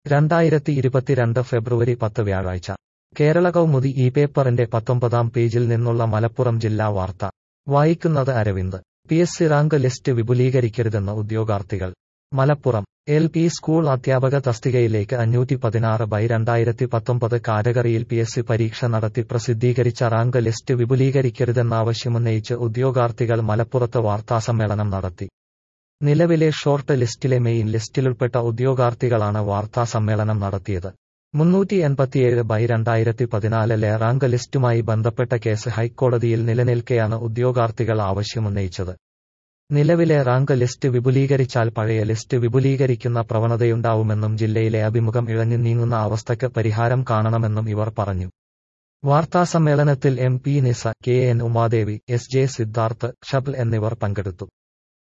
രണ്ടായിരത്തി ഇരുപത്തിരണ്ട് ഫെബ്രുവരി പത്ത് വ്യാഴാഴ്ച കേരള കൗമുദി ഈ പേപ്പറിന്റെ പത്തൊമ്പതാം പേജിൽ നിന്നുള്ള മലപ്പുറം ജില്ലാ വാർത്ത വായിക്കുന്നത് Aravind P S C rank list വിപുലീകരിക്കരുതെന്ന് ഉദ്യോഗാർത്ഥികൾ മലപ്പുറം എൽ പി സ്കൂൾ അധ്യാപക തസ്തികയിലേക്ക് അഞ്ഞൂറ്റി പതിനാറ് ബൈ രണ്ടായിരത്തി പത്തൊമ്പത് കാറ്റഗറിയിൽ പി എസ് സി പരീക്ഷ നടത്തി പ്രസിദ്ധീകരിച്ച റാങ്ക് ലിസ്റ്റ് വിപുലീകരിക്കരുതെന്നാവശ്യമുന്നയിച്ച് ഉദ്യോഗാർത്ഥികൾ മലപ്പുറത്ത് വാർത്താസമ്മേളനം നടത്തി നിലവിലെ ഷോർട്ട് ലിസ്റ്റിലെ മെയിൻ ലിസ്റ്റിലുൾപ്പെട്ട ഉദ്യോഗാർത്ഥികളാണ് വാർത്താസമ്മേളനം നടത്തിയത് മുന്നൂറ്റി എൺപത്തിയേഴ് ബൈ രണ്ടായിരത്തി പതിനാലിലെ റാങ്ക് ലിസ്റ്റുമായി ബന്ധപ്പെട്ട കേസ് ഹൈക്കോടതിയിൽ നിലനിൽക്കെയാണ് ഉദ്യോഗാർത്ഥികൾ ആവശ്യമുന്നയിച്ചത് നിലവിലെ റാങ്ക് ലിസ്റ്റ് വിപുലീകരിച്ചാൽ പഴയ ലിസ്റ്റ് വിപുലീകരിക്കുന്ന പ്രവണതയുണ്ടാവുമെന്നും ജില്ലയിലെ അഭിമുഖം ഇഴഞ്ഞു നീങ്ങുന്ന അവസ്ഥയ്ക്ക് പരിഹാരം കാണണമെന്നും ഇവർ പറഞ്ഞു വാർത്താസമ്മേളനത്തിൽ M P Nisa K N Umadevi S J Siddharth Shabal എന്നിവർ പങ്കെടുത്തു